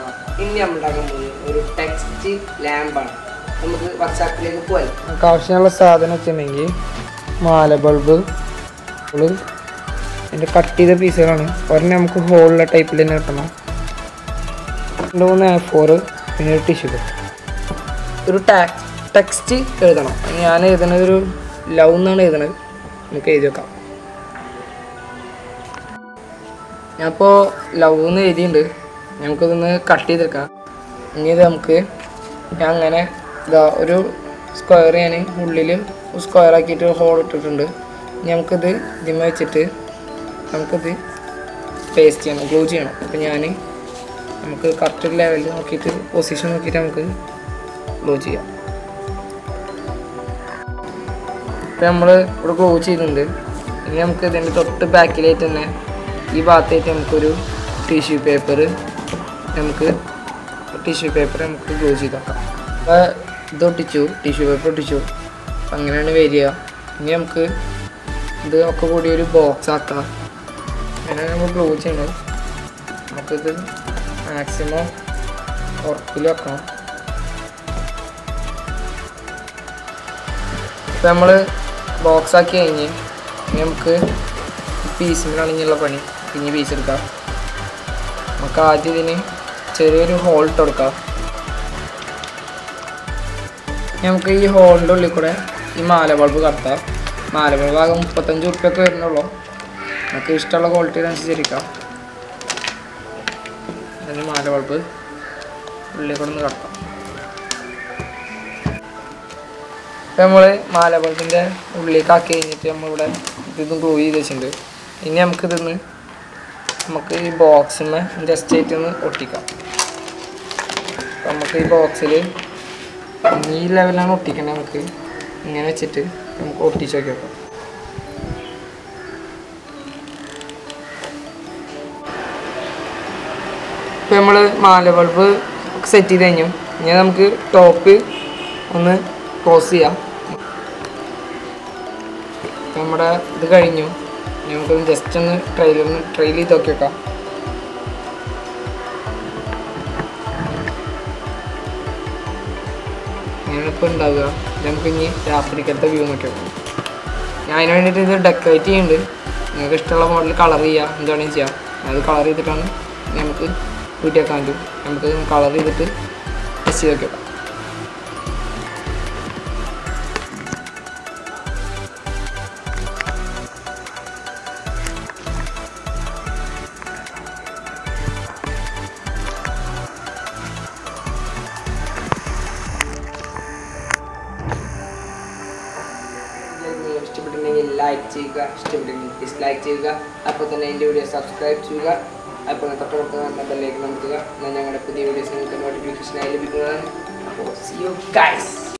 ഇനി നമ്മൾ ഉണ്ടാക്കാൻ പോകുന്നത് ഒരു ടെക്സ്റ്റ് ലാമ്പാണ് നമുക്ക് വർക്ക്ഷോപ്പിലേക്ക് പോയി നമുക്ക് ആവശ്യമുള്ള സാധനം വെച്ചിട്ടുണ്ടെങ്കിൽ മാല ബൾബ് ബൾബ് അതിൻ്റെ കട്ട് ചെയ്ത പീസുകളാണ് ഒരെണ്ണം നമുക്ക് ഹോളുള്ള ടൈപ്പിൽ തന്നെ കിട്ടണം രണ്ട് മൂന്ന് എ ഫോറ് പിന്നെ ഒരു ടിഷ്യൂ പേപ്പർ ഒരു ടെക്സ്റ്റ് എഴുതണം ഞാൻ എഴുതുന്നത് ഒരു ലവ് എന്നാണ് എഴുതണത് നമുക്ക് എഴുതി വെക്കാം ഞാനിപ്പോൾ ലവ് എന്ന് എഴുതിയിട്ടുണ്ട് നമുക്കിതൊന്ന് കട്ട് ചെയ്തെടുക്കാം ഇനി ഇത് നമുക്ക് ഞാൻ അങ്ങനെ ഇതാ ഒരു സ്ക്വയർ ഞാൻ ഉള്ളിൽ സ്ക്വയർ ആക്കിയിട്ട് ഹോൾ ഇട്ടിട്ടുണ്ട് ഇനി നമുക്കിത് ഇതിമ വെച്ചിട്ട് നമുക്കിത് പേസ്റ്റ് ചെയ്യണം ഗ്ലൂ ചെയ്യണം അപ്പോൾ ഞാൻ നമുക്ക് കറക്റ്റ് ലെവലിൽ നോക്കിയിട്ട് പൊസിഷൻ നോക്കിയിട്ട് നമുക്ക് ഗ്ലൂ ചെയ്യാം ഇപ്പം നമ്മൾ ഇവിടെ ഗ്ലൂ ചെയ്തിട്ടുണ്ട് ഇനി നമുക്ക് ഇതിൻ്റെ തൊട്ട് ബാക്കിലായിട്ട് തന്നെ ഈ ഭാഗത്തായിട്ട് നമുക്കൊരു ടിഷ്യൂ പേപ്പർ നമുക്ക് ടിഷ്യൂ പേപ്പർ നമുക്ക് ഗ്ലൂ ചെയ്ത് വെക്കാം അപ്പോൾ ഇത് ഒട്ടിച്ചു ടിഷ്യൂ പേപ്പർ ഒട്ടിച്ചു അപ്പം അങ്ങനെയാണ് വരിക ഇനി നമുക്ക് ഇത് ഒക്കെ കൂടി ഒരു ബോക്സ് ആക്കാം അങ്ങനെ നമ്മൾ ഗ്ലൂ ചെയ്യണം നമുക്കിത് മാക്സിമം ഉറപ്പിൽ വെക്കണം ഇപ്പം നമ്മൾ ബോക്സ് ആക്കി കഴിഞ്ഞ് ഇനി നമുക്ക് പീസിനാണെങ്കിലുള്ള പണി പിന്നെ പീസ് എടുക്കാം നമുക്ക് ആദ്യം ഇതിന് ചെറിയൊരു ഹോൾ ഇട്ട് കൊടുക്കാം ഇനി നമുക്ക് ഈ ഹോളിൻ്റെ ഉള്ളിൽ കൂടെ ഈ മാല ബൾബ് കടത്താം മാല ബൾബ് ആകെ മുപ്പത്തഞ്ച് ഉറുപ്പ്യൊക്കെ വരുന്നുള്ളൂ നമുക്ക് ഇഷ്ടമുള്ള ക്വാളിറ്റി അനുസരിച്ചിരിക്കാം അതിന് മാല ബൾബ് ഉള്ളിൽ കൂടെ ഒന്ന് കടത്താം ഇപ്പം നമ്മൾ മാല ബൾബിൻ്റെ ഉള്ളിലേക്ക് ആക്കി കഴിഞ്ഞിട്ട് നമ്മളിവിടെ ഇതൊന്നും ഗ്ലൂ ചെയ്ത് വെച്ചിട്ടുണ്ട് ഇനി നമുക്കിതൊന്ന് നമുക്ക് ഈ ബോക്സിന് ജസ്റ്റ് ആയിട്ട് ഒന്ന് ഒട്ടിക്കാം അപ്പം നമുക്ക് ഈ ബോക്സിൽ ഈ ലെവലാണ് ഒട്ടിക്കേണ്ടത് നമുക്ക് ഇങ്ങനെ വെച്ചിട്ട് നമുക്ക് ഒട്ടിച്ച് നോക്കി നോക്കാം ഇപ്പം നമ്മൾ മാല ബൾബ് സെറ്റ് ചെയ്ത് കഴിഞ്ഞു ഇനി നമുക്ക് ടോപ്പ് ഒന്ന് ക്ലോസ് ചെയ്യാം ഇപ്പം നമ്മുടെ ഇത് കഴിഞ്ഞു ഇനി നമുക്കൊന്ന് ജസ്റ്റ് ഒന്ന് ട്രെയിൽ ഒന്ന് ട്രെയിൽ ചെയ്ത് നോക്കി വെക്കാം ഇങ്ങനെ ഇപ്പോൾ ഉണ്ടാവുക ഇത് നമുക്ക് ഇനി രാത്രിക്കലത്തെ വ്യൂ നോക്കി വെക്കാം ഞാൻ അതിന് വേണ്ടിയിട്ട് ഇത് ഡെക്കറേറ്റ് ചെയ്യുന്നുണ്ട് നിങ്ങൾക്ക് ഇഷ്ടമുള്ള മോഡൽ കളർ ചെയ്യാം എന്താണെങ്കിലും ചെയ്യാം അത് കളർ ചെയ്തിട്ടാണ് നമുക്ക് വീട്ടിൽ വെക്കാൻ പറ്റും നമുക്ക് കളർ ചെയ്തിട്ട് ടെസ്റ്റ് ചെയ്ത് നോക്കി വെക്കാം നിങ്ങൾക്ക് ഇഷ്ടപ്പെട്ടിട്ടുണ്ടെങ്കിൽ ലൈക്ക് ചെയ്യുക ഇഷ്ടപ്പെട്ടെങ്കിൽ ഡിസ്ലൈക്ക് ചെയ്യുക അപ്പോൾ തന്നെ എൻ്റെ വീഡിയോ സബ്സ്ക്രൈബ് ചെയ്യുക അപ്പോൾ തൊട്ടടുത്ത് കാണുന്ന ബെല്ലേക്ക് നമുക്കുക എന്നാൽ ഞങ്ങളുടെ പുതിയ വീഡിയോസ് നിങ്ങൾക്ക് നോട്ടിഫിക്കേഷനായി ലഭിക്കുന്നതാണ് അപ്പോൾ സി യു ഗൈസ്